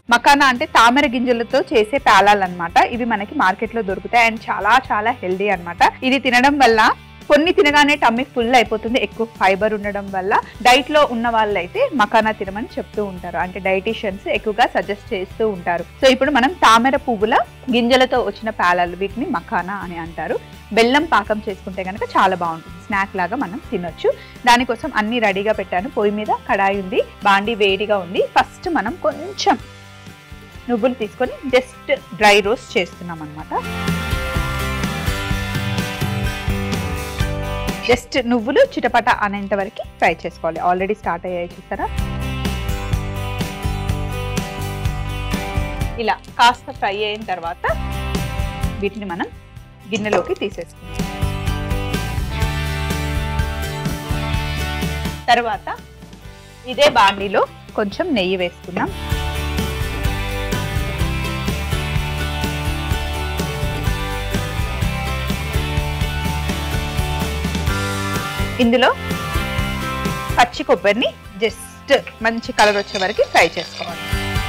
మకానా అంటే తామర గింజలతో చేసే పేలాలు అనమాట ఇవి మనకి మార్కెట్ లో దొరుకుతాయి అండ్ చాలా చాలా హెల్దీ అన్నమాట ఇది తినడం వల్ల కొన్ని తినగానే టమ్మీ ఫుల్ అయిపోతుంది ఎక్కువ ఫైబర్ ఉండడం వల్ల డైట్ లో ఉన్న వాళ్ళైతే మకానా తినమని చెప్తూ ఉంటారు అంటే డైటీషియన్స్ ఎక్కువగా సజెస్ట్ చేస్తూ ఉంటారు సో ఇప్పుడు మనం తామర పువ్వుల గింజలతో వచ్చిన పేలాలు వీటిని మకానా అని అంటారు బెల్లం పాకం చేసుకుంటే కనుక చాలా బాగుంటుంది స్నాక్ లాగా మనం తినొచ్చు దానికోసం అన్ని రెడీగా పెట్టాను పొయ్యి మీద కడాయి ఉంది బాండి వేడిగా ఉంది ఫస్ట్ మనం కొంచెం నువ్వులు తీసుకొని జస్ట్ డ్రై రోస్ట్ చేస్తున్నాం అనమాట జస్ట్ నువ్వులు చిటపట అనేంత వరకు ఫ్రై చేసుకోవాలి ఆల్రెడీ స్టార్ట్ అయ్యాయి చూసారా ఇలా కాస్త ఫ్రై అయిన తర్వాత వీటిని మనం గిన్నెలోకి తీసేసుకుందాం తర్వాత ఇదే బాండీలో కొంచెం నెయ్యి వేసుకుందాం ఇందులో పచ్చి కొబ్బరిని జస్ట్ మంచి కలర్ వచ్చే వరకు ఫ్రై చేసుకోవాలి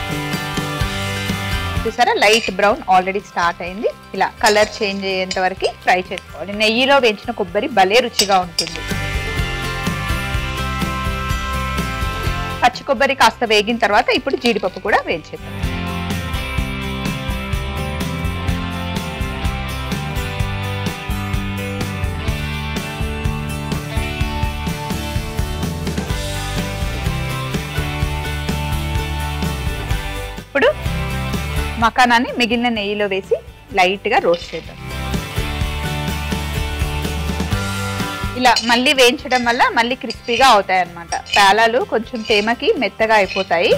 చూసారా లైట్ బ్రౌన్ ఆల్రెడీ స్టార్ట్ అయింది ఇలా కలర్ చేంజ్ అయ్యేంత వరకు ఫ్రై చేసుకోవాలి నెయ్యిలో వేయించిన కొబ్బరి భలే రుచిగా ఉంటుంది పచ్చి కొబ్బరి కాస్త వేగిన తర్వాత ఇప్పుడు జీడిపప్పు కూడా వేయించేద్దాం ఇప్పుడు మకానాన్ని మిగిలిన నెయ్యిలో వేసి లైట్గా రోస్ట్ చేద్దాం ఇలా మళ్ళీ వేయించడం వల్ల మళ్ళీ క్రిస్పీగా అవుతాయి అన్నమాట పేలాలు కొంచెం తేమకి మెత్తగా అయిపోతాయి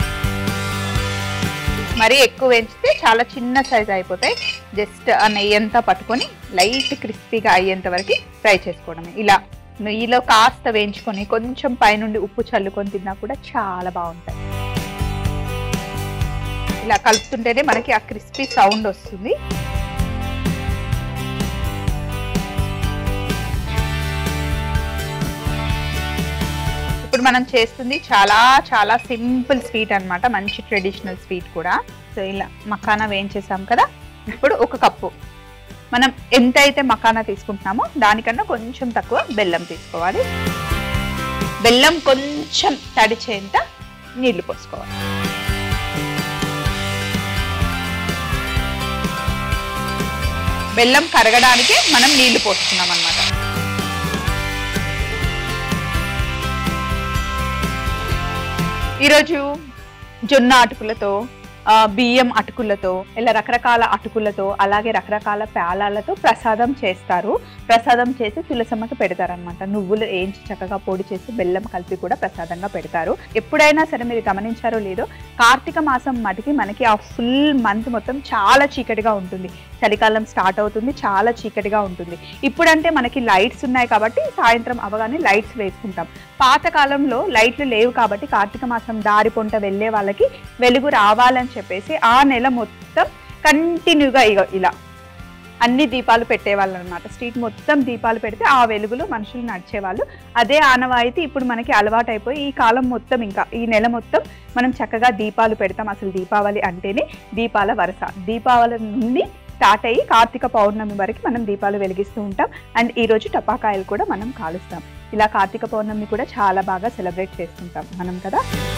మరి ఎక్కువ వేయించితే చాలా చిన్న సైజ్ అయిపోతాయి జస్ట్ ఆ నెయ్యి అంతా పట్టుకొని లైట్ క్రిస్పీగా అయ్యేంత వరకు ఫ్రై చేసుకోవడమే ఇలా నెయ్యిలో కాస్త వేయించుకొని కొంచెం పైనుండి ఉప్పు చల్లుకొని తిన్నా కూడా చాలా బాగుంటాయి ఇలా కలుపుతుంటేనే మనకి ఆ క్రిస్పీ సౌండ్ వస్తుంది ఇప్పుడు మనం చేస్తుంది చాలా చాలా సింపుల్ స్వీట్ అన్నమాట మంచి ట్రెడిషనల్ స్వీట్ కూడా సో ఇలా మకానా వేయించేసాం కదా ఇప్పుడు ఒక కప్పు మనం ఎంత అయితే మకానా తీసుకుంటున్నామో దానికన్నా కొంచెం తక్కువ బెల్లం తీసుకోవాలి బెల్లం కొంచెం తడిచేంత నీళ్లు పోసుకోవాలి బెల్లం కరగడానికి మనం నీళ్లు పోస్తున్నాం అన్నమాట ఈరోజు జొన్న అటుకులతో ఆ, బియ్యం అటుకులతో ఇలా రకరకాల అటుకులతో అలాగే రకరకాల పేలాలతో ప్రసాదం చేస్తారు ప్రసాదం చేసి తులసమ్మకి పెడతారనమాట నువ్వులు వేయించి చక్కగా పొడి చేసి బెల్లం కలిపి కూడా ప్రసాదంగా పెడతారు ఎప్పుడైనా సరే మీరు గమనించారో లేదో కార్తీక మాసం మటుకి మనకి ఆ ఫుల్ మంత్ మొత్తం చాలా చీకటిగా ఉంటుంది చలికాలం స్టార్ట్ అవుతుంది చాలా చీకటిగా ఉంటుంది ఇప్పుడంటే మనకి లైట్స్ ఉన్నాయి కాబట్టి సాయంత్రం అవగానే లైట్స్ వేసుకుంటాం పాత కాలంలో లైట్లు లేవు కాబట్టి కార్తీక మాసం దారి పొంట వెళ్ళే వాళ్ళకి వెలుగు రావాలని చెప్పేసి ఆ నెల మొత్తం కంటిన్యూగా ఇగో ఇలా అన్ని దీపాలు పెట్టేవాళ్ళు అనమాట స్ట్రీట్ మొత్తం దీపాలు పెడితే ఆ వెలుగులో మనుషులు నడిచేవాళ్ళు అదే ఆనవాయితీ ఇప్పుడు మనకి అలవాటు అయిపోయి ఈ కాలం మొత్తం ఇంకా ఈ నెల మొత్తం మనం చక్కగా దీపాలు పెడతాం అసలు దీపావళి అంటేనే దీపాల వరుస దీపావళి నుండి స్టార్ట్ అయ్యి కార్తీక పౌర్ణమి వరకు మనం దీపాలు వెలిగిస్తూ ఉంటాం అండ్ ఈ రోజు టపాకాయలు కూడా మనం కాలుస్తాం ఇలా కార్తీక పౌర్ణమి కూడా చాలా బాగా సెలబ్రేట్ చేసుకుంటాం మనం కదా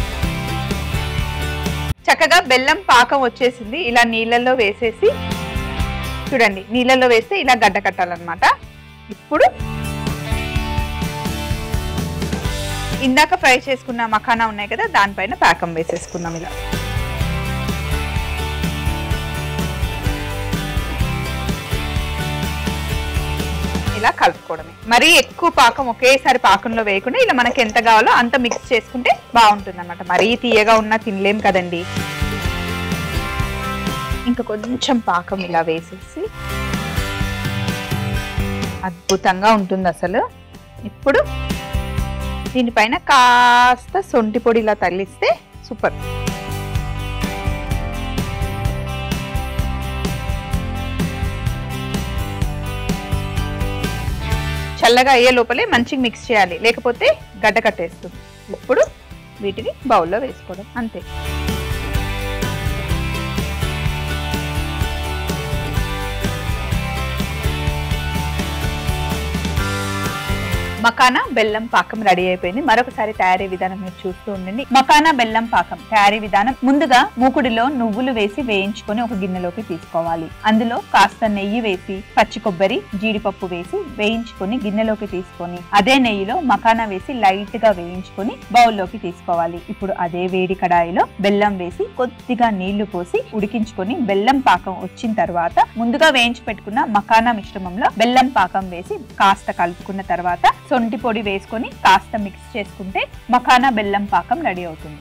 చక్కగా బెల్లం పాకం వచ్చేసింది ఇలా నీళ్ళల్లో వేసేసి చూడండి నీళ్ళల్లో వేస్తే ఇలా గడ్డ కట్టాలన్నమాట ఇప్పుడు ఇందాక ఫ్రై చేసుకున్న మఖానా ఉన్నాయి కదా దానిపైన పాకం వేసేసుకుందాం ఇలా ఇలా కలుపుకోవడమే మరీ ఎక్కువ పాకం ఒకేసారి పాకంలో వేయకుండా ఇలా మనకి ఎంత కావాలో అంత మిక్స్ చేసుకుంటే బాగుంటుంది అనమాట మరీ తీయగా ఉన్నా తినలేం కదండి ఇంకా కొంచెం పాకం ఇలా వేసేసి అద్భుతంగా ఉంటుంది అసలు ఇప్పుడు దీనిపైన కాస్త సొంటి పొడి ఇలా తగిలిస్తే సూపర్ చల్లగా అయ్యే లోపలే మంచిగా మిక్స్ చేయాలి లేకపోతే గడ్డ కట్టేస్తుంది ఇప్పుడు వీటిని బౌల్లో వేసుకోవడం అంతే మకానా బెల్లం పాకం రెడీ అయిపోయింది మరొకసారి తయారీ విధానం మీరు చూస్తూ ఉండండి మకానా బెల్లం పాకం తయారీ విధానం ముందుగా మూకుడిలో నువ్వులు వేసి వేయించుకొని ఒక గిన్నెలోకి తీసుకోవాలి అందులో కాస్త నెయ్యి వేసి పచ్చి కొబ్బరి జీడిపప్పు వేసి వేయించుకొని గిన్నెలోకి తీసుకొని అదే నెయ్యిలో మకానా వేసి లైట్ గా వేయించుకొని బౌల్లోకి తీసుకోవాలి ఇప్పుడు అదే వేడి కడాయిలో బెల్లం వేసి కొద్దిగా నీళ్లు పోసి ఉడికించుకొని బెల్లం పాకం వచ్చిన తర్వాత ముందుగా వేయించి పెట్టుకున్న మకానా మిశ్రమంలో బెల్లం పాకం వేసి కాస్త కలుపుకున్న తర్వాత సొంటి పొడి వేసుకొని కాస్త మిక్స్ చేసుకుంటే మకానా బెల్లం పాకం రెడీ అవుతుంది